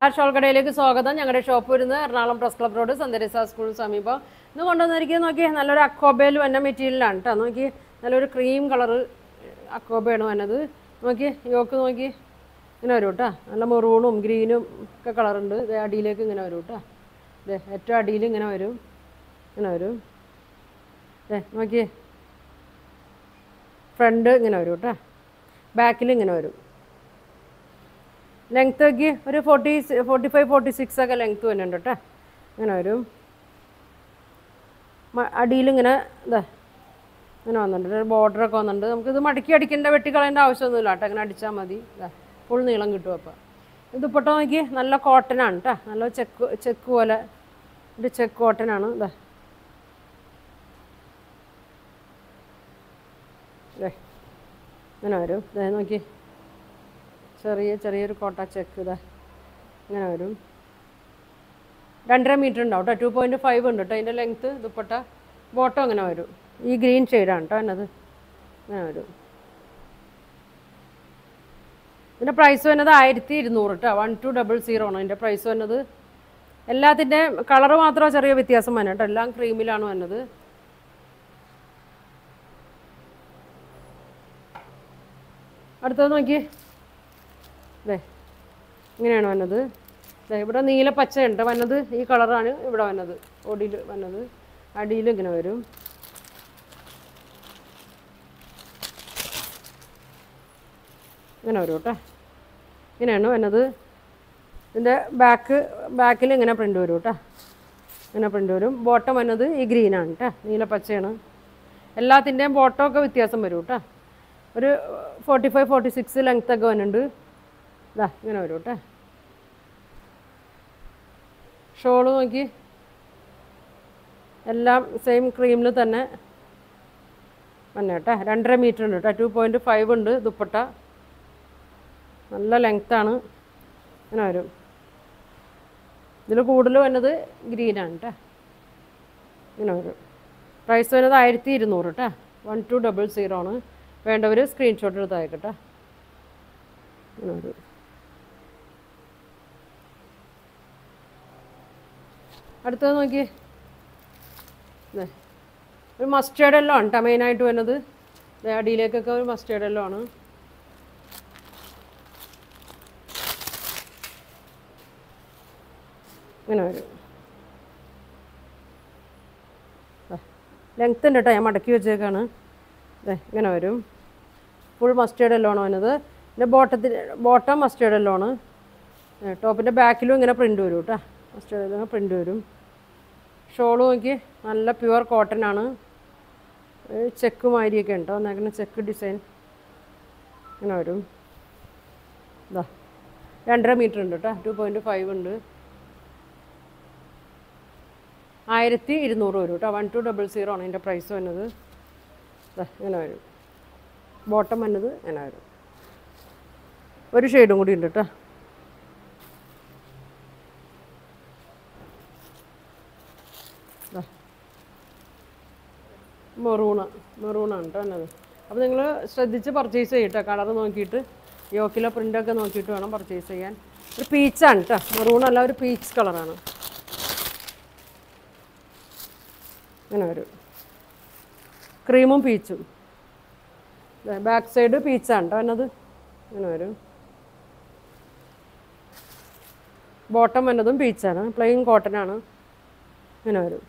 shawl കടയിലേക്ക് സ്വാഗതം ഞങ്ങളുടെ ഷോപ്പ് വരുന്നത് എറണാകുളം പ്രസ് ക്ലബ് റോഡ് സന്ദരിസ സ്കൂളിന് സമീപം ഇന്ന് കൊണ്ടുവന്നിരിക്കുന്നത് നോക്കി നല്ലൊരു അക്കോബയിൽ വന്ന മെറ്റീരിയലാണ് കേട്ടോ നോക്കി നല്ലൊരു ക്രീം കളറ് അക്കോബയാണ് വന്നത് നോക്കി യോക്ക് നോക്കി ഇങ്ങനെ വരും കേട്ടോ നല്ല മെറൂണും ഗ്രീനും ഒക്കെ കളറുണ്ട് ഇത് അടിയിലേക്ക് ഇങ്ങനെ വരും കേട്ടോ ഇത് ഏറ്റവും അടിയിൽ ഇങ്ങനെ വരും ഇങ്ങനെ വരും ദേ നോക്കിയേ ഫ്രണ്ട് ഇങ്ങനെ വരും കേട്ടോ ബാക്കിൽ ഇങ്ങനെ വരും ലെങ്ത് ഒക്കെ ഒരു forty forty five forty six ഒക്കെ ലെങ്ത് വരുന്നുണ്ട് കേട്ടോ ഇങ്ങനെ വരും അടിയിൽ ഇങ്ങനെ ഇതാ ഇങ്ങനെ വന്നിട്ടുണ്ട് ഒരു ബോർഡറൊക്കെ വന്നിട്ടുണ്ട് നമുക്കിത് മടക്കി അടിക്കേണ്ട വെട്ടിക്കളയേണ്ട ആവശ്യമൊന്നുമില്ല കേട്ടോ അങ്ങനെ അടിച്ചാൽ മതി ഇതാ ഫുൾ നീളം കിട്ടും അപ്പോൾ ഇത് ദുപ്പട്ട നോക്കി നല്ല കോട്ടനാണ് കേട്ടോ നല്ല ചെക്ക് ചെക്ക് പോലെ ഒരു ചെക്ക് കോട്ടനാണ് ഇതാ ദേ ഇങ്ങനെ വരും ദേ നോക്കി ചെറിയ ചെറിയൊരു കോട്ട ചെക്ക് ഇതാ ഇങ്ങനെ വരും രണ്ടര മീറ്റർ ഉണ്ടാവും കേട്ടോ ടു പോയിൻറ്റ് ഫൈവ് ഉണ്ട് കേട്ടോ അതിൻ്റെ ലെങ്ത്ത് ദുപ്പട്ട ബോട്ടം അങ്ങനെ വരും ഈ ഗ്രീൻ ഷെയ്ഡാണ് കേട്ടോ എന്നത് ഇങ്ങനെ വരും ഇതിൻ്റെ പ്രൈസ് വരുന്നത് ആയിരത്തി ഇരുന്നൂറ് കേട്ടോ വൺ ടു ഡബിൾ സീറോ ആണ് ഇതിൻ്റെ പ്രൈസ് വരുന്നത് എല്ലാത്തിൻ്റെ കളറ് മാത്രമേ ചെറിയ വ്യത്യാസം വന്നെ കേട്ടോ എല്ലാം ക്രീമിലാണ് വന്നത് അടുത്തത് നോക്കിയേ ദേ ഇങ്ങനെയാണ് വന്നത് ദേ ഇവിടെ നീല പച്ചയുണ്ട് വന്നത് ഈ കളറാണ് ഇവിടെ വന്നത് ഒടിയിൽ വന്നത് അടിയിൽ ഇങ്ങനെ വരും ഇങ്ങനെ വരും കേട്ടോ ഇങ്ങനെയാണ് വന്നത് ഇതിൻ്റെ ബാക്ക് ബാക്കിൽ ഇങ്ങനെ പ്രിൻ്റ് വരും കേട്ടോ ഇങ്ങനെ പ്രിൻ്റ് വരും ബോട്ടം വന്നത് ഈ ഗ്രീനാണ് കേട്ടോ നീല പച്ചയാണ് എല്ലാത്തിൻ്റെയും ബോട്ടമൊക്കെ വ്യത്യാസം വരും കേട്ടോ ഒരു forty five forty six length ഒക്കെ വരുന്നുണ്ട് ഇതാ ഇങ്ങനെ വരും കേട്ടോ ഷോള് നോക്കി എല്ലാം സെയിം ക്രീമിൽ തന്നെ വന്നെ കേട്ടോ രണ്ടര മീറ്റർ ഉണ്ട് കേട്ടോ ടു പോയിൻറ്റ് ഫൈവ് ഉണ്ട് ദുപ്പട്ട നല്ല ലെങ്ത്താണ് ഇങ്ങനെ വരും ഇതിൽ കൂടുതൽ വന്നത് ഗ്രീനാണ് കേട്ടോ ഇങ്ങനെ വരും പ്രൈസ് വരുന്നത് ആയിരത്തി ഇരുന്നൂറ് കേട്ടോ വൺ ടു ഡബിൾ സീറോ ആണ് വേണ്ടവർ സ്ക്രീൻഷോട്ട് എടുത്ത് അയക്കട്ടെ ഇങ്ങനെ വരും അടുത്തത് നോക്കി ദേ, ഒരു മസ്റ്റേർഡ് എല്ലോ ആണ് കേട്ടോ മെയിനായിട്ട് വരുന്നത് ദേ, അടിയിലേക്കൊക്കെ ഒരു മസ്റ്റേർഡ് എല്ലോ ആണ് ഇങ്ങനെ വരും ലെങ്ത് ഉണ്ട് കേട്ടോ ഞാൻ മടക്കി വെച്ചേക്കാണ് ദേ, ഇങ്ങനെ വരും ഫുൾ മസ്റ്റേർഡ് എല്ലോ ആണ് വന്നത് പിന്നെ ബോട്ടത്തിന് ബോട്ടം മസ്റ്റേർഡ് എല്ലോ ആണ് ടോപ്പിൻ്റെ ബാക്കിലും ഇങ്ങനെ പ്രിൻ്റ് വരും കേട്ടോ മസ്റ്റേർഡ് എല്ലോ പ്രിൻ്റ് വരും ഷോള് നോക്കി നല്ല പ്യുവർ കോട്ടൺ ആണ് ചെക്ക് മാതിരിയൊക്കെ ഉണ്ടോ എന്നേക്കുന്ന ചെക്ക് ഡിസൈൻ ഇങ്ങനെ വരും ഇതാ രണ്ടര മീറ്റർ ഉണ്ട് കേട്ടോ ടു പോയിൻറ്റ് ഫൈവ് ഉണ്ട് ആയിരത്തി ഇരുന്നൂറ് വരും കേട്ടോ വൺ ടു ഡബിൾ സീറോ ആണ് ഇതിൻ്റെ പ്രൈസ് വന്നത് ദാ ഇങ്ങനെ വരും ബോട്ടം വന്നത് ഇങ്ങനെ വരും ഒരു ഷെയ്ഡും കൂടി ഉണ്ട് കേട്ടോ മെറൂണ മെറൂണാണ് കേട്ടോ എന്നത് അപ്പോൾ നിങ്ങൾ ശ്രദ്ധിച്ച് പർച്ചേസ് ചെയ്യട്ടോ കളർ നോക്കിയിട്ട് യോക്കിലെ പ്രിൻ്റൊക്കെ നോക്കിയിട്ട് വേണം പർച്ചേസ് ചെയ്യാൻ ഒരു പീച്ചാണ് കേട്ടോ മെറൂണല്ല ഒരു പീച്ച് കളറാണ് ഇങ്ങനെ വരും ക്രീമും പീച്ചും ബാക്ക് സൈഡ് പീച്ചാണ് കേട്ടോ എന്നത് ഇങ്ങനെ വരും ബോട്ടം വന്നതും പീച്ചാണ് പ്ലെയിൻ കോട്ടനാണ് ഇങ്ങനെ വരും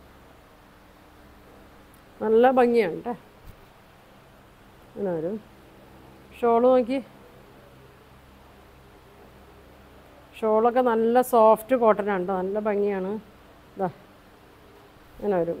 നല്ല ഭംഗിയാണ് കേട്ടോ ഇങ്ങനെ വരും ഷോള് നോക്കി ഷോളൊക്കെ നല്ല സോഫ്റ്റ് കോട്ടനാണ് കേട്ടോ നല്ല ഭംഗിയാണ് ഇതാ ഇങ്ങനെ വരും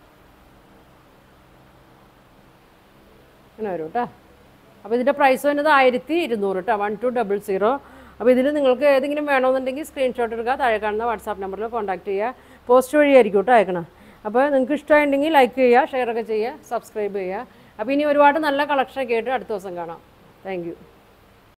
ഇങ്ങനെ വരും കേട്ടോ അപ്പോൾ ഇതിൻ്റെ പ്രൈസ് വരുന്നത് ആയിരത്തി ഇരുന്നൂറ് കേട്ടോ വൺ ടു ഡബിൾ സീറോ അപ്പോൾ ഇതിൽ നിങ്ങൾക്ക് ഏതെങ്കിലും വേണമെന്നുണ്ടെങ്കിൽ സ്ക്രീൻഷോട്ട് എടുക്കുക താഴെ കാണുന്ന വാട്സാപ്പ് നമ്പറിൽ കോൺടാക്ട് ചെയ്യുക പോസ്റ്റ് വഴിയായിരിക്കും കേട്ടോ അയക്കണം അപ്പോൾ നിങ്ങൾക്ക് ഇഷ്ടമായിട്ടുണ്ടെങ്കിൽ ലൈക്ക് ചെയ്യുക ഷെയർ ഒക്കെ ചെയ്യുക സബ്സ്ക്രൈബ് ചെയ്യുക അപ്പോൾ ഇനി ഒരുപാട് നല്ല കളക്ഷനൊക്കെ ആയിട്ട് അടുത്ത ദിവസം കാണാം താങ്ക്